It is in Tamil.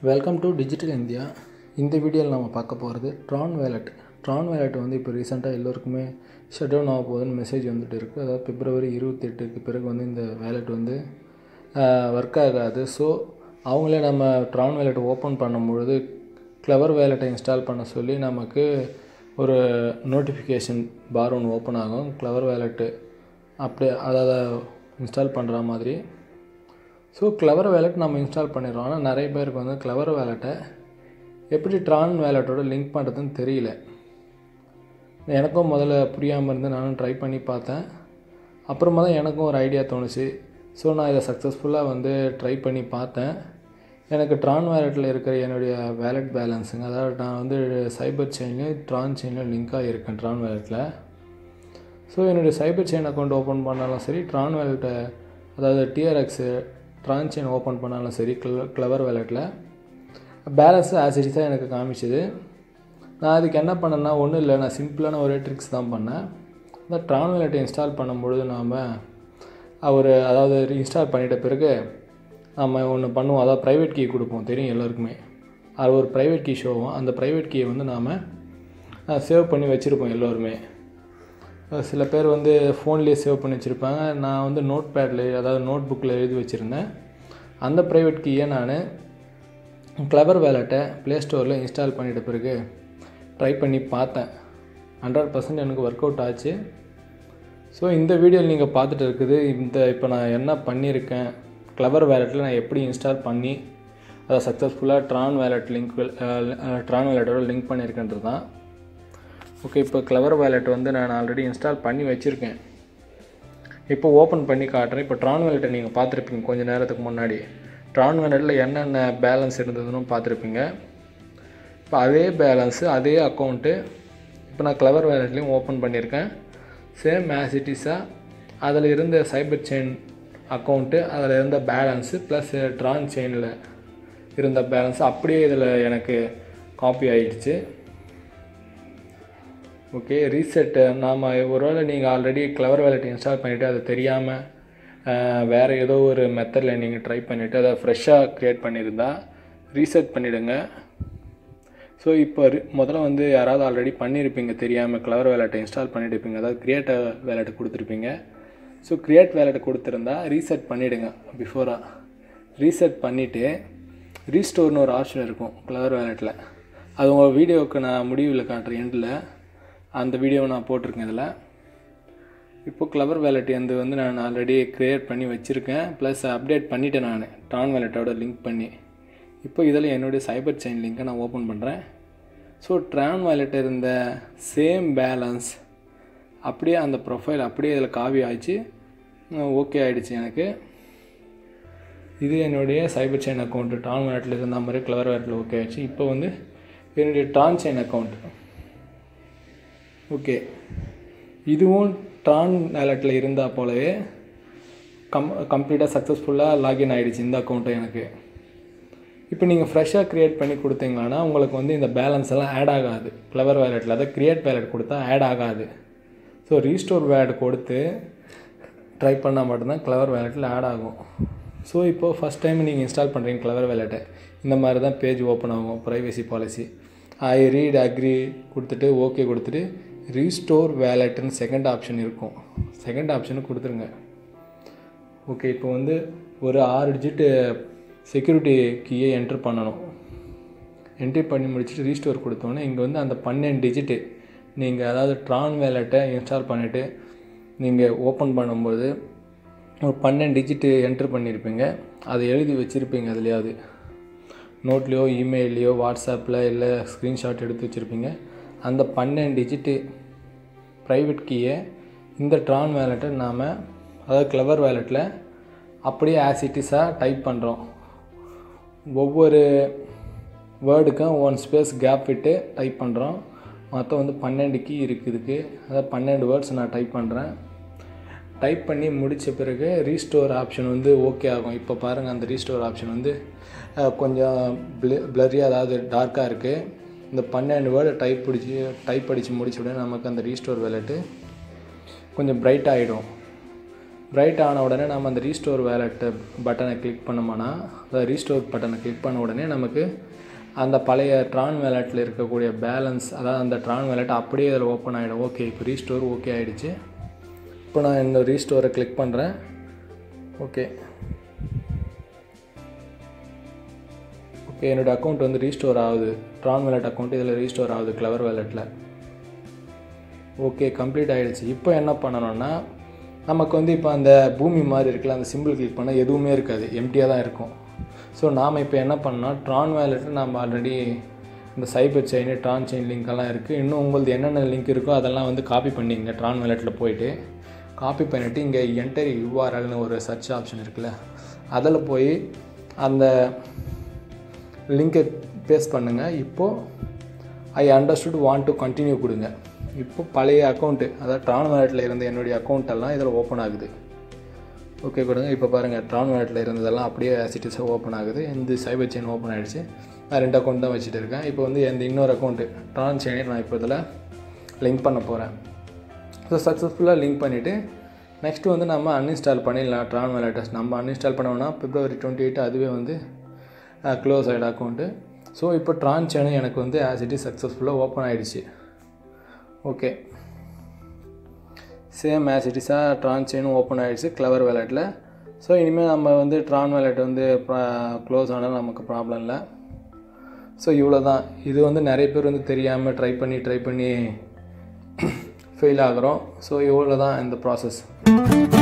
வெல்கம் டு டிஜிட்டல் இந்தியா இந்த வீடியோவில் நம்ம பார்க்க போகிறது ட்ரான் வேலட் ட்ரான் வேலட் வந்து இப்போ ரீசெண்டாக எல்லோருக்குமே ஷட் டவுன் ஆக போகுதுன்னு மெசேஜ் வந்துட்டு இருக்குது அதாவது பிப்ரவரி இருபத்தெட்டுக்கு பிறகு வந்து இந்த வேலட் வந்து ஒர்க் ஆகாது ஸோ அவங்களே நம்ம ட்ரான் வேலட் ஓப்பன் பண்ணும்பொழுது க்ளவர் வேலட்டை இன்ஸ்டால் பண்ண சொல்லி நமக்கு ஒரு நோட்டிஃபிகேஷன் பார் ஒன்று ஓப்பன் ஆகும் க்ளவர் வேலட்டு அப்படியே அதாவது இன்ஸ்டால் பண்ணுற மாதிரி ஸோ க்ளவர் வேலட் நம்ம இன்ஸ்டால் பண்ணிடுறோம் ஆனால் நிறைய பேருக்கு வந்து க்ளவர் வேலட்டை எப்படி ட்ரான் வேலட்டோட லிங்க் பண்ணுறதுன்னு தெரியல எனக்கும் முதல்ல புரியாமல் இருந்து நானும் ட்ரை பண்ணி பார்த்தேன் அப்புறமா தான் எனக்கும் ஒரு ஐடியா தோணுச்சு ஸோ நான் இதை சக்ஸஸ்ஃபுல்லாக வந்து ட்ரை பண்ணி பார்த்தேன் எனக்கு ட்ரான் வேலட்டில் இருக்கிற என்னுடைய வேலட் பேலன்ஸுங்க அதாவது நான் வந்து சைபர் செயின்லேயும் ட்ரான் செயின்லையும் லிங்காக இருக்கேன் ட்ரான் வேலட்டில் ஸோ என்னுடைய சைபர் செயின் அக்கௌண்ட் ஓப்பன் பண்ணாலும் சரி ட்ரான் வேலட்டை அதாவது டிஆர்எக்ஸு ட்ரான் செயின் ஓப்பன் பண்ணாலும் சரி க்ள க்ளவர் வேலட்டில் பேலன்ஸு ஆசிடிஸாக எனக்கு காமிச்சுது நான் அதுக்கு என்ன பண்ணேன்னா ஒன்றும் இல்லை நான் சிம்பிளான ஒரே ட்ரிக்ஸ் தான் பண்ணேன் இந்த ட்ரான் வேலட்டை இன்ஸ்டால் பண்ணும்பொழுது நாம் அவர் அதாவது இன்ஸ்டால் பண்ணிட்ட பிறகு நம்ம ஒன்று பண்ணுவோம் அதாவது ப்ரைவேட் கீ கொடுப்போம் தெரியும் எல்லாருக்குமே அது ஒரு ப்ரைவேட் கீ ஷோவும் அந்த ப்ரைவேட் கீயை வந்து நாம் சேவ் பண்ணி வச்சுருப்போம் எல்லோருமே சில பேர் வந்து ஃபோன்லேயே சேவ் பண்ணி வச்சுருப்பாங்க நான் வந்து நோட் பேடில் அதாவது நோட் புக்கில் எழுதி வச்சுருந்தேன் அந்த ப்ரைவேட் கீயை நான் க்ளவர் வேலட்டை ப்ளே ஸ்டோரில் இன்ஸ்டால் பண்ணிட்ட பிறகு ட்ரை பண்ணி பார்த்தேன் ஹண்ட்ரட் பர்சன்ட் எனக்கு ஒர்க் அவுட் ஆச்சு ஸோ இந்த வீடியோவில் நீங்கள் பார்த்துட்டு இருக்குது இந்த இப்போ நான் என்ன பண்ணியிருக்கேன் க்ளவர் வேலட்டில் நான் எப்படி இன்ஸ்டால் பண்ணி அதை சக்ஸஸ்ஃபுல்லாக ட்ரான் வேலட் லிங்க் ட்ரான் வேலட்டோட லிங்க் பண்ணியிருக்கேன்றது தான் ஓகே இப்போ க்ளவர் வேலட் வந்து நான் ஆல்ரெடி இன்ஸ்டால் பண்ணி வச்சுருக்கேன் இப்போ ஓப்பன் பண்ணி காட்டுறேன் இப்போ ட்ரான் வேலட்டை நீங்கள் பார்த்துருப்பீங்க கொஞ்சம் நேரத்துக்கு முன்னாடி ட்ரான் வேலட்டில் என்னென்ன பேலன்ஸ் இருந்ததுன்னு பார்த்துருப்பீங்க இப்போ அதே பேலன்ஸு அதே அக்கௌண்ட்டு இப்போ நான் க்ளவர் வேலட்லேயும் ஓப்பன் பண்ணியிருக்கேன் சேம் ஆசிட்டிஸாக அதில் இருந்த சைபர் செயின் அக்கௌண்ட்டு அதில் இருந்த பேலன்ஸு ப்ளஸ் ட்ரான் செயினில் இருந்த பேலன்ஸ் அப்படியே இதில் எனக்கு காப்பி ஆகிடுச்சு ஓகே ரீசெட்டு நாம் ஒருவேளை நீங்கள் ஆல்ரெடி க்ளவர் வேலட் இன்ஸ்டால் பண்ணிவிட்டு அது தெரியாமல் வேறு ஏதோ ஒரு மெத்தடில் நீங்கள் ட்ரை பண்ணிவிட்டு அதை ஃப்ரெஷ்ஷாக க்ரியேட் பண்ணியிருந்தா ரீசெட் பண்ணிவிடுங்க ஸோ இப்போ முதல்ல வந்து யாராவது ஆல்ரெடி பண்ணியிருப்பீங்க தெரியாமல் க்ளவர் வேலட்டை இன்ஸ்டால் பண்ணியிருப்பீங்க அதாவது க்ரியேட் வேலட்டை கொடுத்துருப்பீங்க ஸோ க்ரியேட் வேலட்டை கொடுத்துருந்தா ரீசெட் பண்ணிவிடுங்க பிஃபோராக ரீசெட் பண்ணிவிட்டு ரீஸ்டோர்னு ஒரு ஆப்ஷன் இருக்கும் க்ளவர் வேலட்டில் அது உங்கள் வீடியோவுக்கு நான் முடிவில் காட்டுறேன் எண்டில் அந்த வீடியோவை நான் போட்டிருக்கேன் இதில் இப்போ க்ளவர் வேலட் வந்து வந்து நான் ஆல்ரெடி க்ரியேட் பண்ணி வச்சுருக்கேன் ப்ளஸ் அப்டேட் பண்ணிட்டேன் நான் ட்ரான் வேலட்டோட லிங்க் பண்ணி இப்போ இதில் என்னுடைய சைபர் செயின் லிங்க்கை நான் ஓப்பன் பண்ணுறேன் ஸோ ட்ரான் வேலட் இருந்த சேம் பேலன்ஸ் அப்படியே அந்த ப்ரொஃபைல் அப்படியே இதில் காவி ஆயிடுச்சு ஓகே ஆகிடுச்சு எனக்கு இது என்னுடைய சைபர் செயின் அக்கௌண்ட்டு ட்ரான் வேலட்டில் இருந்த மாதிரி க்ளவர் வேலட்டில் ஓகே ஆயிடுச்சு இப்போ வந்து என்னுடைய ட்ரான் செயின் அக்கௌண்ட் ஓகே இதுவும் ட்ரான் வேலட்டில் இருந்தால் போலவே கம் கம்ப்ளீட்டாக சக்ஸஸ்ஃபுல்லாக லாகின் ஆகிடுச்சு இந்த அக்கௌண்ட்டும் எனக்கு இப்போ நீங்கள் ஃப்ரெஷ்ஷாக க்ரியேட் பண்ணி கொடுத்தீங்கன்னா உங்களுக்கு வந்து இந்த பேலன்ஸ் எல்லாம் ஆட் ஆகாது க்ளவர் வேலட்டில் அதை க்ரியேட் வேலட் கொடுத்தா ஆட் ஆகாது ஸோ ரீஸ்டோர் வேலட் கொடுத்து ட்ரை பண்ணால் மட்டும்தான் க்ளவர் வேலட்டில் ஆட் ஆகும் ஸோ இப்போது ஃபஸ்ட் டைம் நீங்கள் இன்ஸ்டால் பண்ணுறீங்க க்ளவர் வேலட்டை இந்த மாதிரி தான் பேஜ் ஓப்பன் ஆகும் privacy policy I read agree கொடுத்துட்டு ஓகே கொடுத்துட்டு ரீஸ்டோர் வேலட்டுன்னு செகண்ட் ஆப்ஷன் இருக்கும் செகண்ட் ஆப்ஷனு கொடுத்துருங்க ஓகே இப்போ வந்து ஒரு ஆறு டிஜிட்டு செக்யூரிட்டி கீயை என்ட்ரு பண்ணணும் என்ட்ரி பண்ணி முடிச்சுட்டு ரீஸ்டோர் கொடுத்தோன்னே இங்கே வந்து அந்த பன்னெண்டு டிஜிட்டு நீங்கள் அதாவது ட்ரான் வேலட்டை இன்ஸ்டால் பண்ணிவிட்டு நீங்கள் ஓப்பன் பண்ணும்போது ஒரு பன்னெண்டு டிஜிட்டு என்ட்ரு பண்ணியிருப்பீங்க அதை எழுதி வச்சுருப்பீங்க அதுலேயாவது நோட்லேயோ இமெயிலையோ வாட்ஸ்அப்பில் இல்லை ஸ்க்ரீன்ஷாட் எடுத்து வச்சுருப்பீங்க அந்த பன்னெண்டு டிஜிட்டு ப்ரைவேட் கீயை இந்த ட்ரான் வேலட்டை நாம் அதாவது க்ளவர் வேலட்டில் அப்படியே ஆசிட்டிஸாக டைப் பண்ணுறோம் ஒவ்வொரு வேர்டுக்கும் ஒன் ஸ்பேஸ் கேப் விட்டு டைப் பண்ணுறோம் மொத்தம் வந்து பன்னெண்டு கீ இருக்குதுக்கு அதாவது பன்னெண்டு வேர்ட்ஸ் நான் டைப் பண்ணுறேன் டைப் பண்ணி முடித்த பிறகு ரீஸ்டோர் ஆப்ஷன் வந்து ஓகே ஆகும் இப்போ பாருங்கள் அந்த ரீஸ்டோர் ஆப்ஷன் வந்து கொஞ்சம் ப்ள ப்ளரியாக அதாவது டார்க்காக இருக்குது இந்த பன்னெண்டு வேர்டு டைப் பிடிச்சி டைப் அடித்து முடிச்ச உடனே நமக்கு அந்த ரீஸ்டோர் வேலட்டு கொஞ்சம் பிரைட் ஆகிடும் பிரைட் ஆன உடனே நம்ம அந்த ரீஸ்டோர் வேலெட்டு பட்டனை கிளிக் பண்ணோம்னா அந்த ரீஸ்டோர் பட்டனை கிளிக் பண்ண உடனே நமக்கு அந்த பழைய ட்ரான் வேலெட்டில் இருக்கக்கூடிய பேலன்ஸ் அதாவது அந்த ட்ரான் வேலெட் அப்படியே அதில் ஓப்பன் ஆகிடும் ஓகே இப்போ ரீஸ்டோர் ஓகே ஆகிடுச்சு இப்போ நான் இந்த ரீஸ்டோரை கிளிக் பண்ணுறேன் ஓகே ஓகே என்னோடய அக்கௌண்ட் வந்து ரீஸ்டோர் ஆகுது ட்ரான் வேலெட் அக்கௌண்ட் இதில் ரீஸ்டோர் ஆகுது கிளவர் வேலெட்டில் ஓகே கம்ப்ளீட் ஆகிடுச்சு இப்போ என்ன பண்ணணும்னா நமக்கு வந்து இப்போ அந்த பூமி மாதிரி இருக்குல்ல அந்த சிம்பிள் கிளிக் பண்ணால் எதுவுமே இருக்காது எம்டியாக தான் இருக்கும் ஸோ நாம் இப்போ என்ன பண்ணோம் ட்ரான் வேலெட்டு நம்ம ஆல்ரெடி இந்த சைபர் செயின் ட்ரான் செயின் லிங்க்கெல்லாம் இருக்குது இன்னும் உங்களது என்னென்ன லிங்க் இருக்கோ அதெல்லாம் வந்து காப்பி பண்ணிங்க ட்ரான் வேலெட்டில் போயிட்டு காப்பி பண்ணிவிட்டு இங்கே என்டர் யூஆர்எல்னு ஒரு சர்ச் ஆப்ஷன் இருக்குல்ல அதில் போய் அந்த லிங்கை பேஸ்ட் பண்ணுங்கள் இப்போது I understood want to continue கொடுங்க இப்போ பழைய அக்கௌண்ட்டு அதாவது ட்ரான் வேலெட்டில் இருந்த என்னுடைய அக்கௌண்ட் எல்லாம் இதில் ஓப்பன் ஆகுது ஓகே கொடுங்க இப்போ பாருங்கள் ட்ரான் வேலெட்டில் இருந்ததெல்லாம் அப்படியே ஆசிட்டிஸாக ஓப்பன் ஆகுது இந்த சைபர் செயின் ஓப்பன் ஆகிடுச்சு நான் ரெண்டு அக்கௌண்ட் தான் வச்சுட்டு இருக்கேன் இப்போ வந்து இந்த இன்னொரு அக்கௌண்ட்டு ட்ரான் செயினை நான் இப்போ இதில் லிங்க் பண்ண போகிறேன் ஸோ சக்ஸஸ்ஃபுல்லாக லிங்க் பண்ணிவிட்டு நெக்ஸ்ட்டு வந்து நம்ம அன்இன்ஸ்டால் பண்ணிடலாம் ட்ரான் வேலெட்டஸ் நம்ம அன்இன்ஸ்டால் பண்ணோம்னா பிப்ரவரி டுவெண்ட்டி எயிட் அதுவே வந்து க்ளோஸ் ஆகிடும் அக்கௌண்ட்டு ஸோ இப்போ ட்ரான் சேனல் எனக்கு வந்து ஆஸ் இட் இஸ் சக்ஸஸ்ஃபுல்லாக ஓப்பன் ஆகிடுச்சு ஓகே சேம் ஆஸ் இட் இஸாக ட்ரான் செயினும் ஓப்பன் ஆகிடுச்சு கிளவர் வேலெட்டில் ஸோ இனிமேல் நம்ம வந்து ட்ரான் வேலெட் வந்து க்ளோஸ் ஆனாலும் நமக்கு ப்ராப்ளம் இல்லை ஸோ இவ்வளோ தான் இது வந்து நிறைய பேர் வந்து தெரியாமல் ட்ரை பண்ணி ட்ரை பண்ணி ஃபெயில் ஆகிறோம் ஸோ இவ்வளோ தான் இந்த ப்ராசஸ்